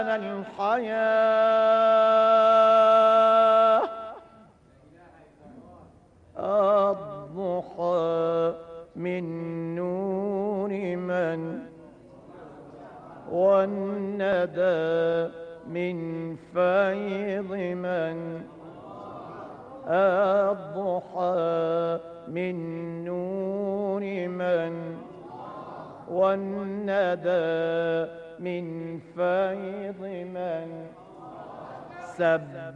الحياة الضحى من نور من والندى من فيض من الضحى من نور من والندى من فيض من سب